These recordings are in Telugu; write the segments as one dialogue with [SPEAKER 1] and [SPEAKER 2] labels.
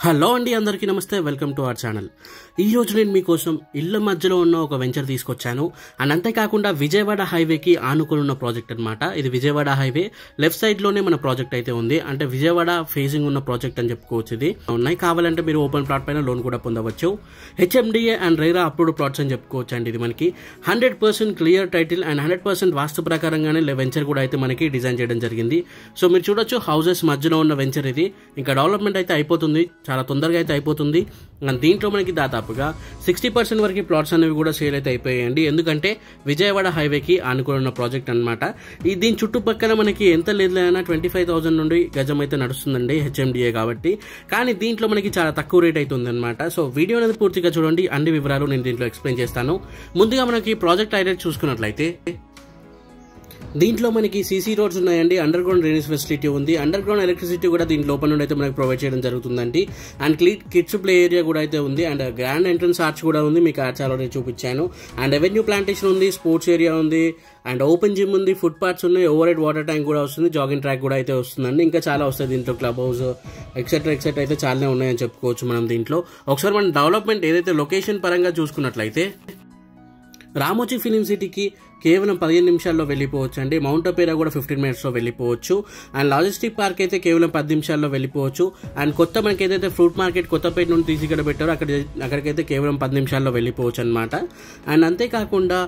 [SPEAKER 1] హలో అండి అందరికీ నమస్తే వెల్కమ్ టు అవర్ ఛానల్ ఈ రోజు నేను మీకోసం ఇళ్ళ మధ్యలో ఉన్న ఒక వెంచర్ తీసుకొచ్చాను అండ్ అంతేకాకుండా విజయవాడ హైవేకి ఆనుకుని ఉన్న ప్రాజెక్ట్ అనమాట ఇది విజయవాడ హైవే లెఫ్ట్ సైడ్లోనే మన ప్రాజెక్ట్ అయితే ఉంది అంటే విజయవాడ ఫేసింగ్ ఉన్న ప్రాజెక్ట్ అని చెప్పుకోవచ్చు ఇది ఉన్నాయి కావాలంటే మీరు ఓపెన్ ప్లాట్ పైన లోన్ కూడా పొందవచ్చు HMDA and RERA approved plots అని చెప్పుకోవచ్చు అండి ఇది మనకి hundred percent clear title and hundred percent vastu ప్రకారంగానే వెంచర్ కూడా అయితే మనకి డిజైన్ చేయడం జరిగింది సో మీరు చూడొచ్చు హౌసెస్ మధ్యలో ఉన్న వెంచర్ ఇది ఇంకా డెవలప్మెంట్ అయితే అయిపోతుంది చాలా తొందరగా అయితే అయిపోతుంది అండ్ దీంట్లో మనకి దాదాపుగా సిక్స్టీ పర్సెంట్ వరకు ప్లాట్స్ అనేవి కూడా సేల్ అయితే అయిపోయాయండి ఎందుకంటే విజయవాడ హైవేకి ఆనుకుని ఉన్న ప్రాజెక్ట్ అనమాట ఈ దీని చుట్టుపక్కల మనకి ఎంత లేదైనా ట్వంటీ ఫైవ్ థౌసండ్ నుండి గజం అయితే నడుస్తుందండి హెచ్ఎండిఏ కాబట్టి కానీ దీంట్లో మనకి చాలా తక్కువ రేట్ అయితే ఉందన్నమాట సో వీడియో అనేది పూర్తిగా చూడండి అన్ని వివరాలు నేను దీంట్లో ఎక్స్ప్లెయిన్ చేస్తాను ముందుగా మనకి ప్రాజెక్ట్ హైలైట్ చూసుకున్నట్లయితే దీంట్లో మనకి సీసీ రోడ్స్ ఉన్నాయండి అండర్ గ్రౌండ్ డ్రైనేజ్ ఫెసిలిటీ ఉంది అండర్ గ్రౌండ్ ఎలక్ట్రిసిటీ కూడా దీని లోపల నుండి అయితే మనకి ప్రొవైడ్ చేయడం జరుగుతుందండి అండ్ క్లీ కిడ్స్ ప్లే ఏరియా కూడా అయితే ఉంది అండ్ గ్రాండ్ ఎంట్రన్స్ ఆర్చ్ కూడా ఉంది మీకు ఆర్చ్ ఆల్రెడీ చూపించాను అండ్ రెవెన్యూ ప్లాంటేషన్ ఉంది స్పోర్ట్స్ ఏరియా ఉంది అండ్ ఓపెన్ జిమ్ ఉంది ఫుట్ పాత్స్ ఉన్నాయి ఓవర్ హెడ్ వాటర్ ట్యాంక్ కూడా వస్తుంది జాగింగ్ ట్రాక్ కూడా అయితే వస్తుందండి ఇంకా చాలా వస్తాయి దీంట్లో క్లబ్ హౌస్ ఎక్సెట్రా ఎక్సెట్రా అయితే చాలానే ఉన్నాయని చెప్పుకోవచ్చు మనం దీంట్లో ఒకసారి మనం డెవలప్మెంట్ ఏదైతే లొకేషన్ పరంగా చూసుకున్నట్లయితే రామోజీ ఫిలిం సిటీకి కేవలం పదిహేను నిమిషాల్లో వెళ్ళిపోవచ్చు అండి మౌంట్ పేరా కూడా ఫిఫ్టీన్ మినిట్స్లో వెళ్ళిపోవచ్చు అండ్ లాజిస్టిక్ పార్క్ అయితే కేవలం పది నిమిషాల్లో వెళ్ళిపోవచ్చు అండ్ కొత్త మనకి ఏదైతే ఫ్రూట్ మార్కెట్ కొత్తపేట నుండి తీసి ఇక్కడ పెట్టారో అక్కడ అక్కడికైతే కేవలం పది నిమిషాల్లో వెళ్ళిపోవచ్చు అనమాట అండ్ అంతేకాకుండా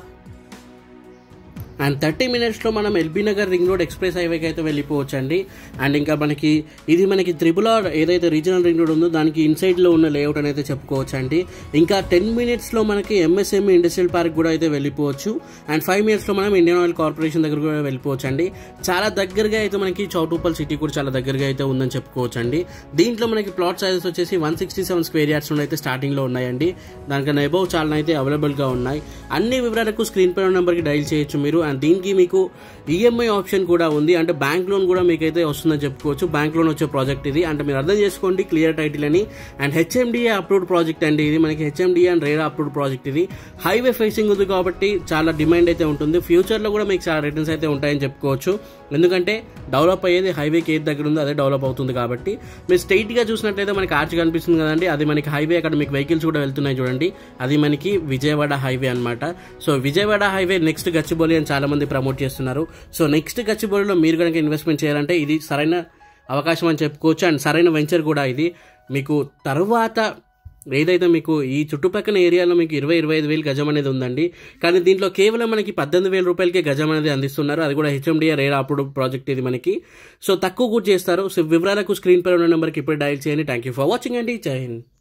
[SPEAKER 1] అండ్ థర్టీ మినిట్స్లో మనం LB Nagar ring road express హైవేకి అయితే వెళ్ళిపోవచ్చు అండి అండ్ ఇంకా మనకి ఇది మనకి త్రిపుల్ ఆర్ ఏదైతే రీజనల్ రింగ్ రోడ్ ఉందో దానికి ఇన్సైడ్లో ఉన్న లేఅవుట్ అని అయితే చెప్పుకోవచ్చు అండి ఇంకా టెన్ మినిట్స్లో మనకి ఎంఎస్ఎంఈ ఇండస్ట్రియల్ పార్క్ కూడా అయితే వెళ్ళిపోవచ్చు అండ్ ఫైవ్ మినిట్స్లో మనం ఇండియన్ ఆయిల్ కార్పొరేషన్ దగ్గర కూడా వెళ్ళిపోవచ్చు అండి చాలా దగ్గరగా అయితే మనకి చౌటూపల్ సిటీ కూడా చాలా దగ్గరగా అయితే ఉందని చెప్పుకోవచ్చు అండి దీంట్లో మనకి ప్లాట్ సైజెస్ వచ్చేసి one sixty seven square yards నుండి అయితే స్టార్టింగ్లో ఉన్నాయండి దానికన్నా అబౌవ్ చాలా అయితే అవైలబుల్గా ఉన్నాయి అన్ని వివరాలకు స్క్రీన్ పై నెంబర్కి డైల్ చేయొచ్చు మీరు అండ్ దీనికి మీకు ఈఎంఐ ఆప్షన్ కూడా ఉంది అంటే బ్యాంక్ లోన్ కూడా మీకైతే వస్తుందని చెప్పుకోవచ్చు బ్యాంక్ లోన్ వచ్చే ప్రాజెక్ట్ ఇది అంటే మీరు అర్థం చేసుకోండి క్లియర్ టైటిల్ అని అండ్ హెచ్ఎండిఏ అప్రూవ్డ్ ప్రాజెక్ట్ అండి ఇది మనకి HMDA and RERA approved project ఇది హైవే ఫేసింగ్ ఉంది కాబట్టి చాలా డిమాండ్ అయితే ఉంటుంది ఫ్యూచర్లో కూడా మీకు చాలా రిటర్న్స్ అయితే ఉంటాయని చెప్పుకోవచ్చు ఎందుకంటే డెవలప్ అయ్యేది హైవేకి ఏది దగ్గర ఉందో అదే డెవలప్ అవుతుంది కాబట్టి మీరు స్ట్రైట్గా చూసినట్లయితే మనకి ఆర్చ్ కనిపిస్తుంది కదండి అది మనకి హైవే అక్కడ మీకు వెహికల్స్ కూడా వెళ్తున్నాయి చూడండి అది మనకి విజయవాడ హైవే అనమాట so Vijayawada highway next Gachibowli అని చాలా మంది ప్రమోట్ చేస్తున్నారు సో నెక్స్ట్ గచ్చిబౌలిలో మీరు కనుక ఇన్వెస్ట్మెంట్ చేయాలంటే ఇది సరైన అవకాశం అని చెప్పుకోవచ్చు అండ్ సరైన వెంచర్ కూడా ఇది మీకు తర్వాత ఏదైతే మీకు ఈ చుట్టుపక్కల ఏరియాలో మీకు ఇరవై ఇరవై ఐదు వేలు గజం అనేది ఉందండి కానీ దీంట్లో కేవలం మనకి పద్దెనిమిది వేల రూపాయలకే గజం అనేది అందిస్తున్నారు అది కూడా హెచ్ఎండిఆర్ రేరా అప్పుడు ప్రాజెక్ట్ ఇది మనకి సో తక్కువ కూడా చేస్తారు సో వివరాలకు స్క్రీన్ పై ఉన్న నెంబర్కి ఇప్పుడు డయల్ చేయండి థ్యాంక్ యూ ఫర్ వాచింగ్ అండి జై హింద్